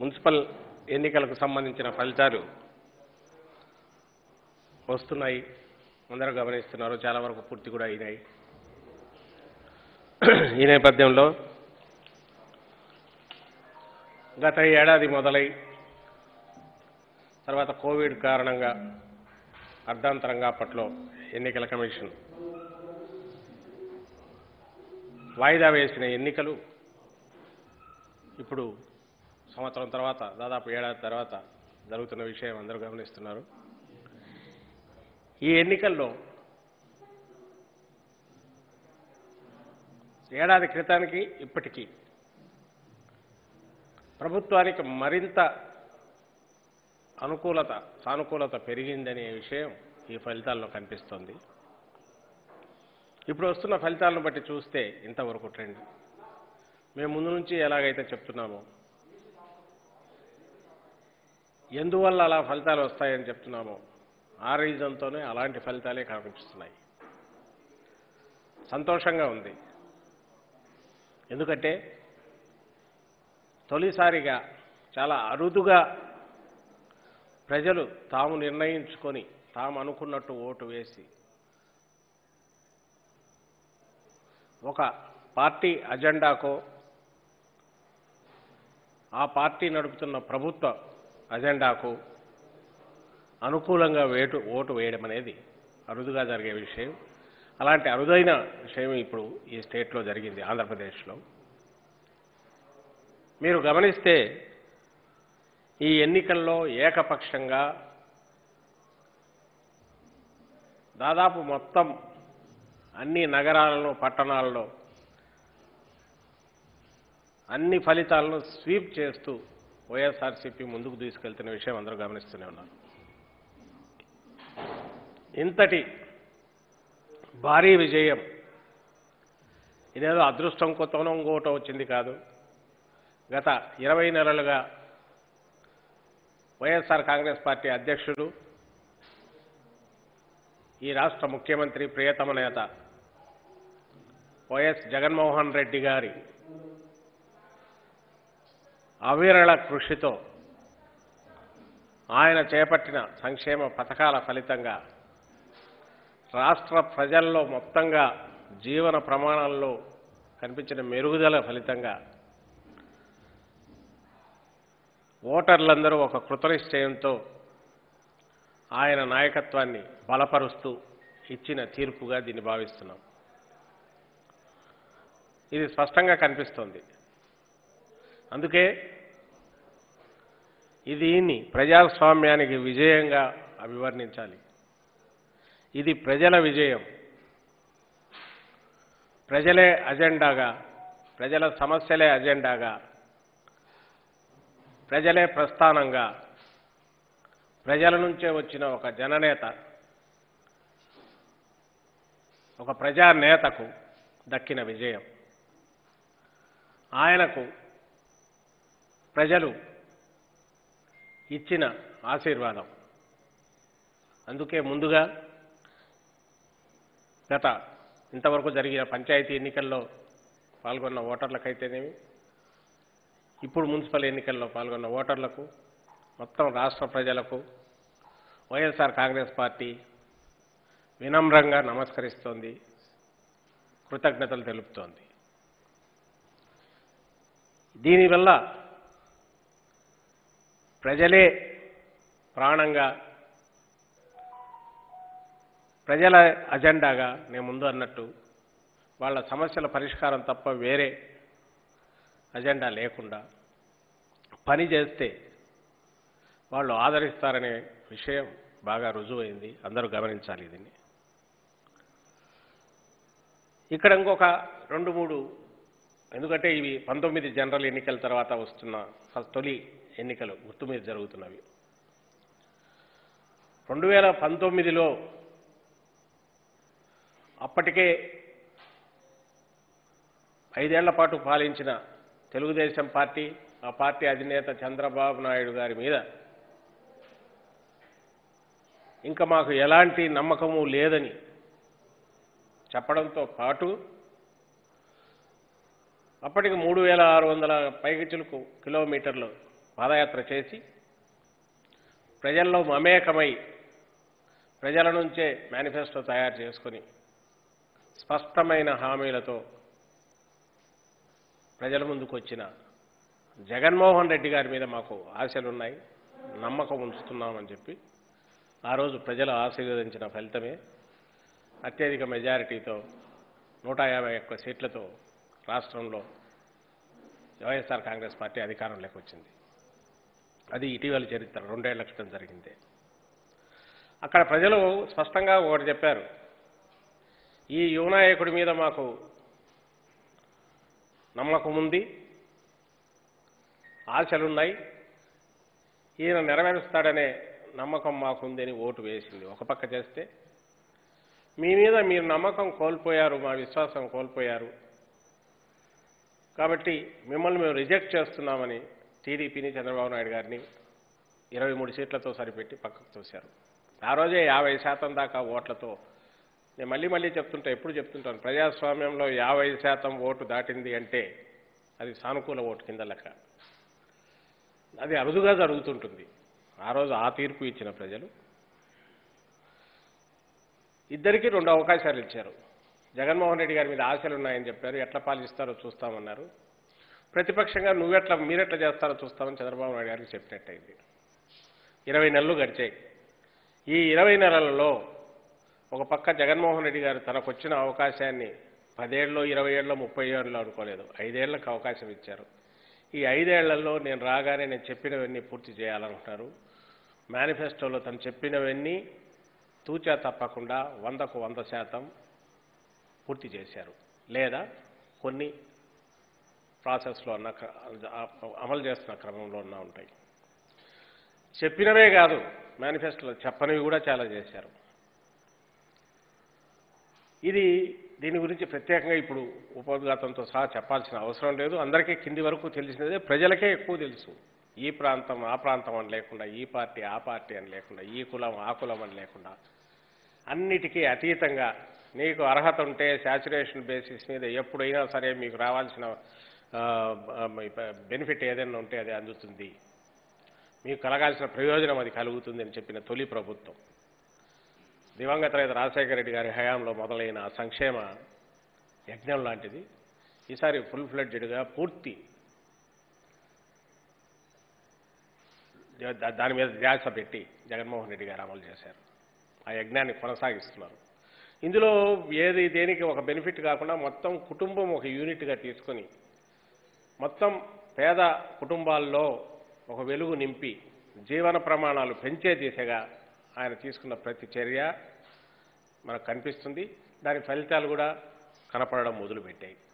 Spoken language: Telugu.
మున్సిపల్ ఎన్నికలకు సంబంధించిన ఫలితాలు వస్తున్నాయి అందరూ గమనిస్తున్నారు చాలా వరకు పూర్తి కూడా అయినాయి ఈ నేపథ్యంలో గత ఏడాది మొదలై తర్వాత కోవిడ్ కారణంగా అర్ధాంతరంగా అప్పట్లో ఎన్నికల కమిషన్ వాయిదా వేసిన ఎన్నికలు ఇప్పుడు సంవత్సరం తర్వాత దాదాపు ఏడాది తర్వాత జరుగుతున్న విషయం అందరూ గమనిస్తున్నారు ఈ ఎన్నికల్లో ఏడాది క్రితానికి ఇప్పటికీ ప్రభుత్వానికి మరింత అనుకూలత సానుకూలత పెరిగిందనే విషయం ఈ ఫలితాల్లో కనిపిస్తోంది ఇప్పుడు వస్తున్న ఫలితాలను బట్టి చూస్తే ఇంతవరకు ట్రెండ్ మేము ముందు నుంచి ఎలాగైతే చెప్తున్నామో ఎందువల్ల అలా ఫలితాలు వస్తాయని చెప్తున్నామో ఆ రీజన్తోనే అలాంటి ఫలితాలే కనిపిస్తున్నాయి సంతోషంగా ఉంది ఎందుకంటే తొలిసారిగా చాలా అరుదుగా ప్రజలు తాము నిర్ణయించుకొని తాము అనుకున్నట్టు ఓటు వేసి ఒక పార్టీ అజెండాకో ఆ పార్టీ నడుపుతున్న ప్రభుత్వ అజెండాకు అనుకూలంగా వేటు ఓటు వేయడం అనేది అరుదుగా జరిగే విషయం అలాంటి అరుదైన విషయం ఇప్పుడు ఈ స్టేట్లో జరిగింది ఆంధ్రప్రదేశ్లో మీరు గమనిస్తే ఈ ఎన్నికల్లో ఏకపక్షంగా దాదాపు మొత్తం అన్ని నగరాలలో పట్టణాల్లో అన్ని ఫలితాలను స్వీప్ చేస్తూ వైఎస్ఆర్సీపీ ముందుకు తీసుకెళ్తున్న విషయం అందరూ గమనిస్తూనే ఉన్నారు ఇంతటి భారీ విజయం ఇదేదో అదృష్టం కొత్తనో ఇంకోటో వచ్చింది కాదు గత ఇరవై నెలలుగా వైఎస్ఆర్ కాంగ్రెస్ పార్టీ అధ్యక్షుడు ఈ రాష్ట్ర ముఖ్యమంత్రి ప్రియతమ నేత వైఎస్ జగన్మోహన్ రెడ్డి గారి అవిరళ కృషితో ఆయన చేపట్టిన సంక్షేమ పథకాల ఫలితంగా రాష్ట్ర ప్రజల్లో మొత్తంగా జీవన ప్రమాణాల్లో కనిపించిన మెరుగుదల ఫలితంగా ఓటర్లందరూ ఒక కృతనిశ్చయంతో ఆయన నాయకత్వాన్ని బలపరుస్తూ ఇచ్చిన తీర్పుగా దీన్ని భావిస్తున్నాం ఇది స్పష్టంగా కనిపిస్తోంది అందుకే ఇది దీన్ని ప్రజాస్వామ్యానికి విజయంగా అభివర్ణించాలి ఇది ప్రజల విజయం ప్రజలే అజెండాగా ప్రజల సమస్యలే అజెండాగా ప్రజలే ప్రస్థానంగా ప్రజల నుంచే వచ్చిన ఒక జననేత ఒక ప్రజానేతకు దక్కిన విజయం ఆయనకు ప్రజలు ఇచ్చిన ఆశీర్వాదం అందుకే ముందుగా గత ఇంతవరకు జరిగిన పంచాయతీ ఎన్నికల్లో పాల్గొన్న ఓటర్లకైతేనేమి ఇప్పుడు మున్సిపల్ ఎన్నికల్లో పాల్గొన్న ఓటర్లకు మొత్తం రాష్ట్ర ప్రజలకు వైఎస్ఆర్ కాంగ్రెస్ పార్టీ వినమ్రంగా నమస్కరిస్తోంది కృతజ్ఞతలు తెలుపుతోంది దీనివల్ల ప్రజలే ప్రాణంగా ప్రజల అజెండాగా నేను ముందు అన్నట్టు వాళ్ళ సమస్యల పరిష్కారం తప్ప వేరే అజెండా లేకుండా పని చేస్తే వాళ్ళు ఆదరిస్తారనే విషయం బాగా రుజువైంది అందరూ గమనించాలి దీన్ని ఇక్కడ ఇంకొక రెండు మూడు ఎందుకంటే ఇవి పంతొమ్మిది జనరల్ ఎన్నికల తర్వాత వస్తున్న ఫస్ట్ తొలి ఎన్నికలు గుర్తు మీద జరుగుతున్నవి రెండు వేల పంతొమ్మిదిలో అప్పటికే ఐదేళ్ల పాటు పాలించిన తెలుగుదేశం పార్టీ ఆ పార్టీ అధినేత చంద్రబాబు నాయుడు గారి మీద ఇంకా మాకు ఎలాంటి నమ్మకము లేదని చెప్పడంతో పాటు అప్పటికి మూడు వేల ఆరు వందల పైగిచులకు కిలోమీటర్లు పాదయాత్ర చేసి ప్రజల్లో మమేకమై ప్రజల నుంచే మేనిఫెస్టో తయారు చేసుకొని స్పష్టమైన హామీలతో ప్రజల ముందుకు వచ్చిన జగన్మోహన్ రెడ్డి గారి మీద మాకు ఆశలున్నాయి నమ్మకం ఉంచుతున్నామని చెప్పి ఆ రోజు ప్రజలు ఆశీర్వదించిన ఫలితమే అత్యధిక మెజారిటీతో నూట యాభై ఒక్క సీట్లతో రాష్ట్రంలో వైఎస్ఆర్ కాంగ్రెస్ పార్టీ అధికారంలోకి వచ్చింది అది ఇటీవల చరిత్ర రెండేళ్ల క్రితం జరిగిందే అక్కడ ప్రజలు స్పష్టంగా ఒకటి చెప్పారు ఈ యువనాయకుడి మీద మాకు నమ్మకం ఉంది ఆశలున్నాయి ఈయన నెరవేరుస్తాడనే నమ్మకం మాకుంది అని ఓటు వేసింది ఒక పక్క చేస్తే మీ మీద మీరు నమ్మకం కోల్పోయారు మా విశ్వాసం కోల్పోయారు కాబట్టి మిమ్మల్ని మేము రిజెక్ట్ చేస్తున్నామని టీడీపీని చంద్రబాబు నాయుడు గారిని ఇరవై మూడు సీట్లతో సరిపెట్టి పక్కకు తోశారు ఆ రోజే యాభై శాతం దాకా ఓట్లతో నేను మళ్ళీ మళ్ళీ చెప్తుంటా ఎప్పుడు చెప్తుంటాను ప్రజాస్వామ్యంలో యాభై శాతం ఓటు దాటింది అంటే అది సానుకూల ఓటు కింద లెక్క అది అరుదుగా జరుగుతుంటుంది ఆ రోజు ఆ తీర్పు ఇచ్చిన ప్రజలు ఇద్దరికీ రెండు అవకాశాలు ఇచ్చారు జగన్మోహన్ రెడ్డి గారి మీద ఆశలు ఉన్నాయని చెప్పారు ఎట్లా పాలిస్తారో చూస్తామన్నారు ప్రతిపక్షంగా నువ్వెట్లా మీరెట్లా చేస్తారో చూస్తామని చంద్రబాబు నాయుడు గారికి చెప్పినట్టయింది ఇరవై నెలలు గడిచాయి ఈ ఇరవై నెలలలో ఒక పక్క జగన్మోహన్ రెడ్డి గారు తనకు వచ్చిన అవకాశాన్ని పదేళ్ళలో ఇరవై ఏళ్ళలో ముప్పై ఏళ్ళలో అనుకోలేదు ఐదేళ్లకు అవకాశం ఇచ్చారు ఈ ఐదేళ్లలో నేను రాగానే నేను చెప్పినవన్నీ పూర్తి చేయాలనుకుంటున్నారు మేనిఫెస్టోలో తను చెప్పినవన్నీ తూచా తప్పకుండా వందకు వంద శాతం పూర్తి చేశారు లేదా కొన్ని ప్రాసెస్లో ఉన్న క్ర- అమలు చేస్తున్న క్రమంలో ఉన్న ఉంటాయి చెప్పినవే కాదు మేనిఫెస్టోలో చెప్పనివి కూడా చాలా చేశారు ఇది దీని గురించి ప్రత్యేకంగా ఇప్పుడు ఉపోద్ఘాతంతో సహా చెప్పాల్సిన అవసరం లేదు అందరికీ కింది వరకు తెలిసినదే ప్రజలకే ఎక్కువ తెలుసు ఈ ప్రాంతం ఆ ప్రాంతం అని లేకుండా ఈ పార్టీ ఆ పార్టీ అని లేకుండా ఈ కులం ఆ కులం అని లేకుండా అన్నిటికీ అతీతంగా నీకు అర్హత ఉంటే శాచురేషన్ బేసిస్ మీద ఎప్పుడైనా సరే మీకు రావాల్సిన బెనిఫిట్ ఏదైనా ఉంటే అది అందుతుంది మీకు కలగాల్సిన ప్రయోజనం అది కలుగుతుంది అని చెప్పిన తొలి ప్రభుత్వం దివంగత రైతు రాజశేఖర రెడ్డి గారి హయాంలో మొదలైన సంక్షేమ యజ్ఞం లాంటిది ఈసారి ఫుల్ ఫ్లెడ్జెడ్గా పూర్తి దా- దాని మీద ధ్యాస పెట్టి జగన్మోహన్ రెడ్డి గారు అమలు చేశారు ఆ యజ్ఞాన్ని కొనసాగిస్తున్నారు ఇందులో ఏది దేనికి ఒక బెనిఫిట్ కాకుండా మొత్తం కుటుంబం ఒక యూనిట్గా తీసుకొని మొత్తం పేద కుటుంబాల్లో ఒక వెలుగు నింపి జీవన ప్రమాణాలు పెంచే దిశగా ఆయన తీసుకున్న ప్రతి చర్య మనకు కనిపిస్తుంది దాని ఫలితాలు కూడా కనపడడం మొదలుపెట్టాయి